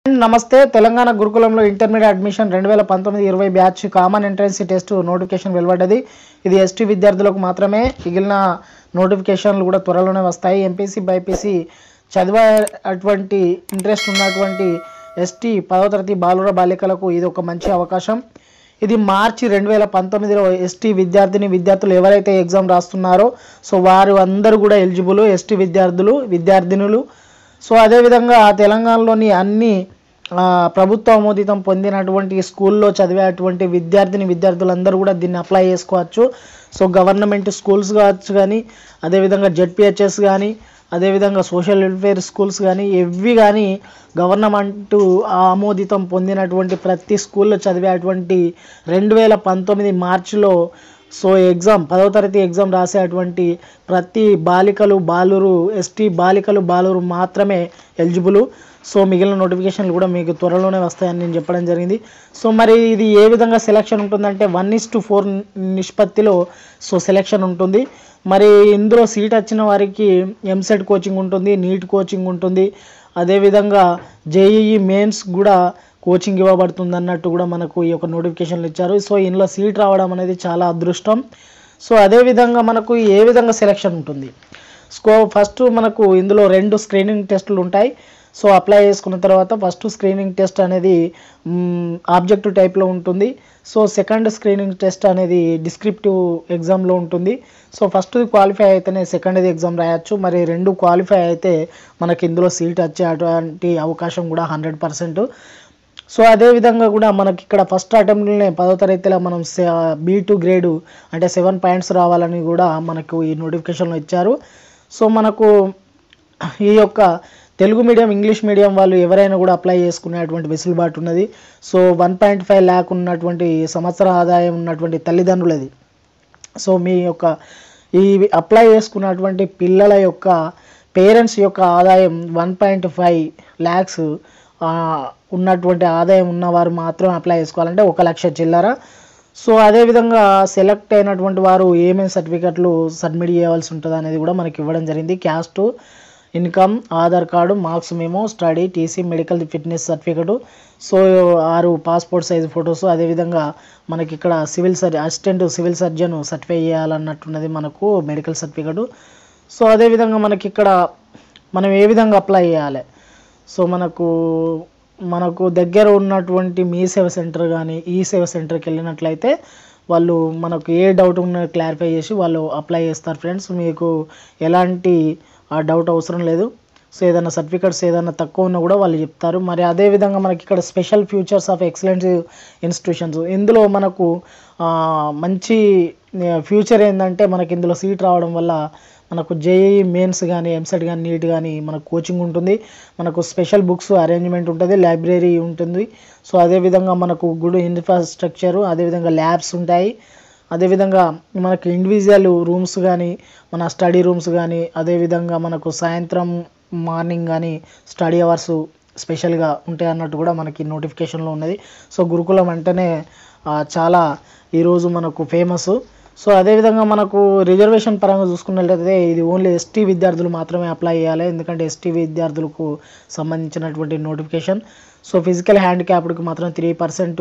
నమస్తే తెలంగాణ గురుకులంలో intermediate admission రెండు వేల పంతొమ్మిది ఇరవై batch common entrance test notification వెలువడ్డది ఇది ఎస్టీ విద్యార్థులకు మాత్రమే మిగిలిన నోటిఫికేషన్లు కూడా త్వరలోనే వస్తాయి ఎంపీసీ బైపీసీ చదివే అటువంటి ఇంట్రెస్ట్ ఉన్నటువంటి ఎస్టీ పదవ తరగతి బాలుర బాలికలకు ఇది ఒక మంచి అవకాశం ఇది మార్చి రెండు వేల పంతొమ్మిదిలో ఎస్టీ విద్యార్థిని విద్యార్థులు ఎవరైతే ఎగ్జామ్ రాస్తున్నారో సో వారు అందరూ కూడా ఎలిజిబుల్ ఎస్టీ విద్యార్థులు విద్యార్థినులు సో అదేవిధంగా తెలంగాణలోని అన్ని ఆ, ప్రభుత్వ ఆమోదితం పొందినటువంటి స్కూల్లో చదివేటువంటి విద్యార్థిని విద్యార్థులందరూ కూడా దీన్ని అప్లై చేసుకోవచ్చు సో గవర్నమెంట్ స్కూల్స్ కావచ్చు కానీ అదేవిధంగా జెడ్పిహెచ్ఎస్ కానీ అదేవిధంగా సోషల్ వెల్ఫేర్ స్కూల్స్ కానీ ఎవి కానీ గవర్నమెంట్ ఆమోదితం పొందినటువంటి ప్రతి స్కూల్లో చదివేటువంటి రెండు వేల పంతొమ్మిది మార్చిలో సో ఎగ్జామ్ పదవ తరగతి ఎగ్జామ్ రాసేటువంటి ప్రతి బాలికలు బాలురు ఎస్టీ బాలికలు బాలురు మాత్రమే ఎలిజిబుల్ సో మిగిలిన నోటిఫికేషన్లు కూడా మీకు త్వరలోనే వస్తాయని నేను చెప్పడం జరిగింది సో మరి ఇది ఏ విధంగా సెలక్షన్ ఉంటుందంటే వన్ ఇస్ టు ఫోర్ నిష్పత్తిలో సో సెలక్షన్ ఉంటుంది మరి ఇందులో సీట్ వచ్చిన వారికి ఎంసెట్ కోచింగ్ ఉంటుంది నీట్ కోచింగ్ ఉంటుంది అదేవిధంగా జేఈఈ మెయిన్స్ కూడా కోచింగ్ ఇవ్వబడుతుంది అన్నట్టు కూడా మనకు ఈ యొక్క నోటిఫికేషన్లు ఇచ్చారు సో ఇందులో సీట్ రావడం అనేది చాలా అదృష్టం సో అదేవిధంగా మనకు ఏ విధంగా సెలక్షన్ ఉంటుంది స్కో ఫస్ట్ మనకు ఇందులో రెండు స్క్రీనింగ్ టెస్టులు ఉంటాయి సో అప్లై చేసుకున్న తర్వాత ఫస్ట్ స్క్రీనింగ్ టెస్ట్ అనేది ఆబ్జెక్టివ్ టైప్లో ఉంటుంది సో సెకండ్ స్క్రీనింగ్ టెస్ట్ అనేది డిస్క్రిప్టివ్ ఎగ్జామ్లో ఉంటుంది సో ఫస్ట్ క్వాలిఫై అయితేనే సెకండ్ ఎగ్జామ్ రాయొచ్చు మరి రెండు క్వాలిఫై అయితే మనకి ఇందులో సీట్ వచ్చేటువంటి అవకాశం కూడా హండ్రెడ్ పర్సెంట్ సో అదే విధంగా కూడా మనకి ఇక్కడ ఫస్ట్ అటెంప్ట్లోనే పదో తరగతిలో మనం బీ టూ గ్రేడు అంటే సెవెన్ పాయింట్స్ రావాలని కూడా మనకు ఈ నోటిఫికేషన్లో ఇచ్చారు సో మనకు ఈ యొక్క తెలుగు మీడియం ఇంగ్లీష్ మీడియం వాళ్ళు ఎవరైనా కూడా అప్లై చేసుకునేటువంటి వెసులుబాటు ఉన్నది so one point five lakh ఉన్నటువంటి సంవత్సర ఆదాయం ఉన్నటువంటి తల్లిదండ్రులది సో మీ యొక్క ఈ అప్లై చేసుకున్నటువంటి పిల్లల యొక్క పేరెంట్స్ యొక్క ఆదాయం వన్ పాయింట్ ఫైవ్ ల్యాక్స్ ఉన్నటువంటి ఆదాయం ఉన్నవారు మాత్రం అప్లై చేసుకోవాలంటే ఒక లక్ష చిల్లర సో అదేవిధంగా సెలెక్ట్ అయినటువంటి వారు ఏమేమి సర్టిఫికెట్లు సబ్మిట్ చేయవలసి ఉంటుంది అనేది కూడా మనకి ఇవ్వడం జరిగింది caste income Aadhaar card marks memo study TC medical fitness certificate so ఆరు పాస్పోర్ట్ సైజ్ ఫొటోస్ అదేవిధంగా మనకి ఇక్కడ civil sir assistant civil surgeon certify చేయాలన్నట్టున్నది మనకు మెడికల్ సర్టిఫికెట్ సో అదేవిధంగా మనకి ఇక్కడ మనం ఏ విధంగా అప్లై చేయాలి సో మనకు మనకు దగ్గర ఉన్నటువంటి మీ సేవ సెంటర్ కానీ ఈ సేవ సెంటర్కి వెళ్ళినట్లయితే వాళ్ళు మనకు ఏ డౌట్ ఉన్నా క్లారిఫై చేసి వాళ్ళు అప్లై చేస్తారు ఫ్రెండ్స్ మీకు ఎలాంటి ఆ డౌట్ అవసరం లేదు సో ఏదైనా సర్టిఫికెట్స్ ఏదైనా తక్కువ ఉన్నా కూడా వాళ్ళు చెప్తారు మరి అదే విధంగా మనకి ఇక్కడ special futures of excellence institutions ఇందులో మనకు ఆ, మంచి ఫ్యూచర్ ఏంటంటే మనకి ఇందులో సీట్ రావడం వల్ల మనకు జేఈ మెయిన్స్ కానీ ఎంసెట్ కానీ నీట్ కానీ మనకు కోచింగ్ ఉంటుంది మనకు స్పెషల్ బుక్స్ అరేంజ్మెంట్ ఉంటుంది లైబ్రరీ ఉంటుంది సో అదేవిధంగా మనకు గుడ్ ఇన్ఫ్రాస్ట్రక్చరు అదేవిధంగా ల్యాబ్స్ ఉంటాయి అదేవిధంగా మనకు ఇండివిజువల్ రూమ్స్ కానీ మన స్టడీ రూమ్స్ కానీ అదేవిధంగా మనకు సాయంత్రం మార్నింగ్ కానీ స్టడీ అవర్స్ స్పెషల్గా ఉంటాయి అన్నట్టు కూడా మనకి నోటిఫికేషన్లో ఉన్నది సో గురుకులం అంటేనే ఆ, చాలా ఈరోజు మనకు ఫేమస్ సో అదేవిధంగా మనకు రిజర్వేషన్ పరంగా చూసుకున్నట్లయితే ఇది ఓన్లీ ఎస్టీ విద్యార్థులు మాత్రమే అప్లై చేయాలి ఎందుకంటే ఎస్టీ విద్యార్థులకు సంబంధించినటువంటి నోటిఫికేషన్ సో ఫిజికల్ హ్యాండిక్యాప్డ్కి మాత్రం త్రీ పర్సెంట్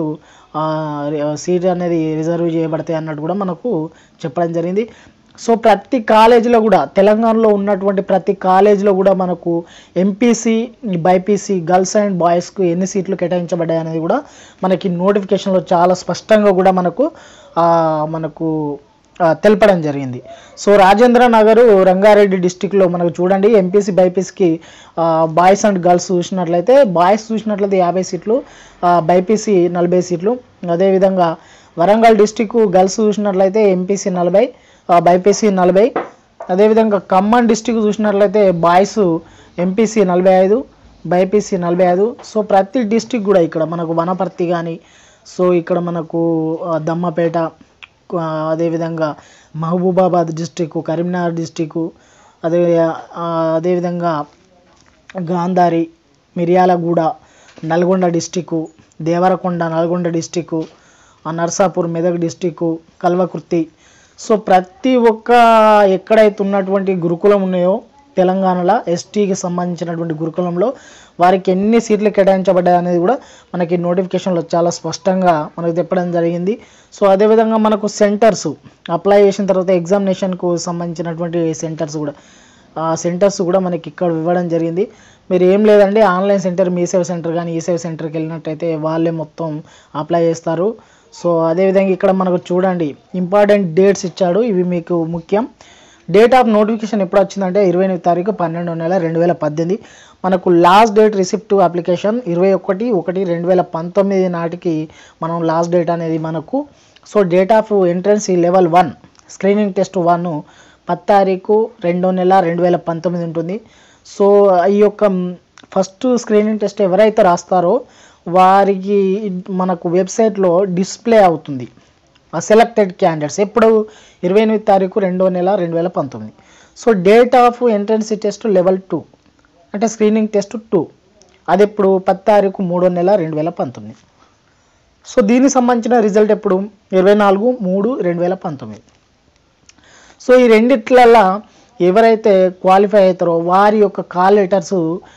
సీట్ అనేది రిజర్వ్ చేయబడతాయి అన్నట్టు కూడా మనకు చెప్పడం జరిగింది సో ప్రతి కాలేజీలో కూడా తెలంగాణలో ఉన్నటువంటి ప్రతి కాలేజీలో కూడా మనకు ఎంపీసీ బైపీసీ గర్ల్స్ అండ్ బాయ్స్కు ఎన్ని సీట్లు కేటాయించబడ్డాయి అనేది కూడా మనకి నోటిఫికేషన్లో చాలా స్పష్టంగా కూడా మనకు ఆ, మనకు ఆ, తెలపడం జరిగింది సో రాజేంద్ర నగర్ రంగారెడ్డి డిస్టిక్లో మనకు చూడండి ఎంపీసీ బైపీసీకి బాయ్స్ అండ్ గర్ల్స్ చూసినట్లయితే బాయ్స్ చూసినట్లయితే యాభై సీట్లు బైపీసీ నలభై సీట్లు అదేవిధంగా వరంగల్ డిస్టిక్ గర్ల్స్ చూసినట్లయితే ఎంపీసీ నలభై బైపీసీ నలభై అదేవిధంగా ఖమ్మం డిస్టిక్ చూసినట్లయితే బాయ్స్ ఎంపీసీ నలభై ఐదు బైపీసీ నలభై ఐదు సో ప్రతి డిస్టిక్ కూడా ఇక్కడ మనకు వనపర్తి కానీ సో ఇక్కడ మనకు ఆ, దమ్మపేట ఆ, అదేవిధంగా మహబూబాబాద్ డిస్టిక్ కరీంనగర్ డిస్టిక్ అదే ఆ, అదేవిధంగా Gandhari Miryalaguda Nalgonda district Devarakonda Nalgonda district Narsapur Medak district Kalwakurthy so ప్రతి ఒక్క ఎక్కడైతే ఉన్నటువంటి గురుకులం ఉన్నాయో తెలంగాణలో ఎస్టీకి సంబంధించినటువంటి గురుకులంలో వారికి ఎన్ని సీట్లు కేటాయించబడ్డాయి అనేది కూడా మనకి నోటిఫికేషన్లో చాలా స్పష్టంగా మనకు చెప్పడం జరిగింది సో అదేవిధంగా మనకు సెంటర్స్ అప్లై చేసిన తర్వాత ఎగ్జామినేషన్కు సంబంధించినటువంటి సెంటర్స్ కూడా ఆ సెంటర్స్ కూడా మనకి ఇక్కడ ఇవ్వడం జరిగింది మీరు ఏం లేదండి ఆన్లైన్ సెంటర్ మీ సేవ సెంటర్ కానీ ఈ సేవ సెంటర్కి వెళ్ళినట్టయితే వాళ్ళే మొత్తం అప్లై చేస్తారు సో అదేవిధంగా ఇక్కడ మనకు చూడండి ఇంపార్టెంట్ డేట్స్ ఇచ్చాడు ఇవి మీకు ముఖ్యం డేట్ ఆఫ్ నోటిఫికేషన్ ఎప్పుడు వచ్చిందంటే ఇరవై ఎనిమిది తారీఖు పన్నెండు నెల రెండు వేల పద్దెనిమిది మనకు లాస్ట్ డేట్ రిసిప్ట్ అప్లికేషన్ ఇరవై ఒకటి ఒకటి రెండు వేల పంతొమ్మిది నాటికి మనం లాస్ట్ డేట్ అనేది మనకు సో డేట్ ఆఫ్ ఎంట్రన్స్ ఈ level one screening test one పది తారీఖు రెండో నెల రెండు వేల పంతొమ్మిది ఉంటుంది సో ఈ యొక్క ఫస్ట్ స్క్రీనింగ్ టెస్ట్ ఎవరైతే రాస్తారో వారికి మనకు వెబ్సైట్లో డిస్ప్లే అవుతుంది ఆ సెలెక్టెడ్ క్యాండిడేట్స్ ఎప్పుడు ఇరవై ఎనిమిది తారీఖు రెండో నెల రెండు వేల పంతొమ్మిది so date of entrance test level two అంటే స్క్రీనింగ్ టెస్ట్ టూ అది ఎప్పుడు పది తారీఖు మూడో నెల రెండు వేల పంతొమ్మిది సో దీనికి సంబంధించిన రిజల్ట్ ఎప్పుడు ఇరవై నాలుగు మూడు రెండు వేల పంతొమ్మిది సో ఈ రెండిట్లల్లో ఎవరైతే క్వాలిఫై అవుతారో వారి యొక్క కాల్ లెటర్స్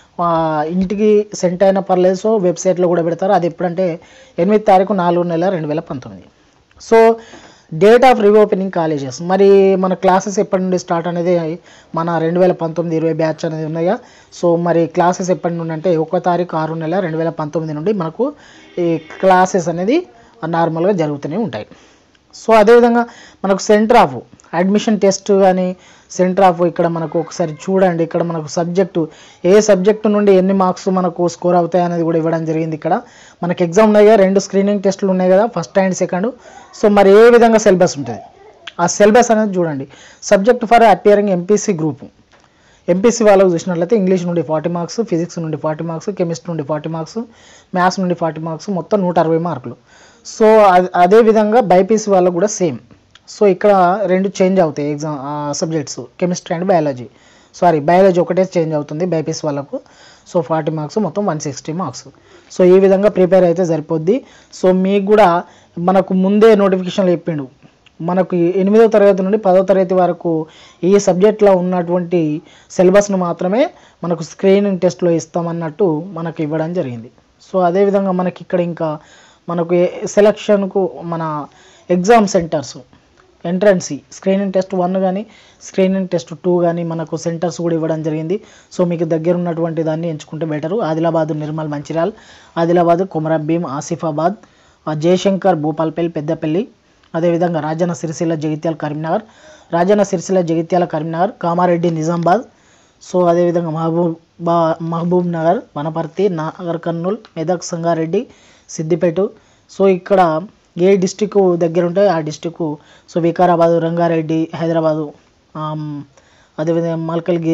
ఇంటికి సెంట్ అయినా పర్లేదు సో వెబ్సైట్లో కూడా పెడతారు అది ఎప్పుడంటే ఎనిమిది తారీఖు నాలుగు నెల రెండు వేల పంతొమ్మిది so date of reopening colleges మరి మన క్లాసెస్ ఎప్పటి నుండి స్టార్ట్ అనేది మన రెండు వేల పంతొమ్మిది ఇరవై బ్యాచ్ అనేది ఉన్నాయా సో మరి క్లాసెస్ ఎప్పటి నుండి అంటే ఒక తారీఖు ఆరు నెల రెండు వేల పంతొమ్మిది నుండి మనకు ఈ క్లాసెస్ అనేది నార్మల్గా జరుగుతూనే ఉంటాయి సో అదేవిధంగా మనకు సెంటర్ ఆఫ్ అడ్మిషన్ టెస్ట్ కానీ సెంటర్ ఆఫ్ ఇక్కడ మనకు ఒకసారి చూడండి ఇక్కడ మనకు సబ్జెక్టు ఏ సబ్జెక్టు నుండి ఎన్ని మార్క్స్ మనకు స్కోర్ అవుతాయి అనేది కూడా ఇవ్వడం జరిగింది ఇక్కడ మనకి ఎగ్జామ్ ఉన్నాయి కదా రెండు స్క్రీనింగ్ టెస్టులు ఉన్నాయి కదా ఫస్ట్ అండ్ సెకండ్ సో మరి ఏ విధంగా సిలబస్ ఉంటుంది ఆ సిలబస్ అనేది చూడండి subject for appearing MPC group MPC వాళ్ళకు చూసినట్లయితే ఇంగ్లీష్ నుండి ఫార్టీ మార్క్స్ ఫిజిక్స్ నుండి ఫార్టీ మార్క్స్ కెమిస్ట్రీ నుండి ఫార్టీ మార్క్స్ మ్యాథ్స్ నుండి ఫార్టీ మార్క్స్ మొత్తం నూట అరవై మార్కులు సో అదే అదేవిధంగా బైపీసీ వాళ్ళకు కూడా సేమ్ సో ఇక్కడ రెండు చేంజ్ అవుతాయి exam subjects chemistry and biology sorry biology ఒకటే చేంజ్ అవుతుంది బైపీసీ వాళ్ళకు సో ఫార్టీ మార్క్స్ మొత్తం వన్ సిక్స్టీ మార్క్స్ సో ఈ విధంగా ప్రిపేర్ అయితే సరిపోద్ది సో మీకు కూడా మనకు ముందే నోటిఫికేషన్లు చెప్పిండు మనకు ఎనిమిదో తరగతి నుండి పదో తరగతి వరకు ఈ సబ్జెక్ట్లో ఉన్నటువంటి సిలబస్ను మాత్రమే మనకు స్క్రీనింగ్ టెస్ట్లో ఇస్తామన్నట్టు మనకు ఇవ్వడం జరిగింది సో అదేవిధంగా మనకి ఇక్కడ ఇంకా మనకు సెలక్షన్కు మన exam centres entrance screening test one కానీ స్క్రీనింగ్ టెస్ట్ టూ కానీ మనకు సెంటర్స్ కూడా ఇవ్వడం జరిగింది సో మీకు దగ్గర ఉన్నటువంటి దాన్ని ఎంచుకుంటే బెటరు ఆదిలాబాద్ నిర్మల్ మంచిర్యాల్ ఆదిలాబాద్ కొమరభీం ఆసిఫాబాద్ ఆ జయశంకర్ భూపాల్పల్లి పెద్దపల్లి అదేవిధంగా రాజన్న సిరిసిల్ల జగిత్యాల కరీంనగర్ రాజన్న సిరిసిల్ల జగిత్యాల కరీంనగర్ కామారెడ్డి నిజామాబాద్ సో అదేవిధంగా మహబూబ్ బా Mahabubnagar Wanaparthy Nagarkurnool Medak Sangareddy Siddipet so ఇక్కడ ఏ డిస్టిక్ దగ్గర ఉంటే ఆ district so Vikarabad Rangareddy Hyderabad um, అదేవిధంగా మల్కల్గి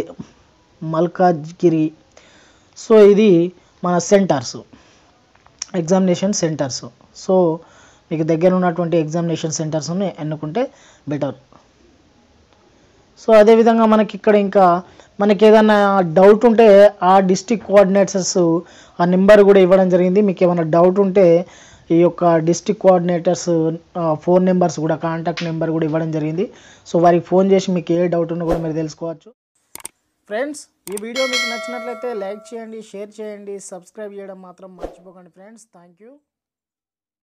మల్కాజ్గిరి సో ఇది మన సెంటర్స్ ఎగ్జామినేషన్ సెంటర్స్ సో మీకు దగ్గర ఉన్నటువంటి ఎగ్జామినేషన్ సెంటర్స్ని ఎన్నుకుంటే బెటర్ సో అదేవిధంగా మనకి ఇక్కడ ఇంకా మనకి ఏదైనా డౌట్ ఉంటే ఆ డిస్టిక్ కోఆర్డినేటర్స్ ఆ నెంబర్ కూడా ఇవ్వడం జరిగింది మీకు ఏమైనా డౌట్ ఉంటే ఈ యొక్క డిస్టిక్ కోఆర్డినేటర్స్ ఫోన్ నెంబర్స్ కూడా కాంటాక్ట్ నెంబర్ కూడా ఇవ్వడం జరిగింది సో వారికి ఫోన్ చేసి మీకు ఏ డౌట్ ఉన్నా కూడా మీరు తెలుసుకోవచ్చు ఫ్రెండ్స్ ఈ వీడియో మీకు నచ్చినట్లయితే లైక్ చేయండి షేర్ చేయండి సబ్స్క్రైబ్ చేయడం మాత్రం మర్చిపోకండి ఫ్రెండ్స్ థ్యాంక్ యూ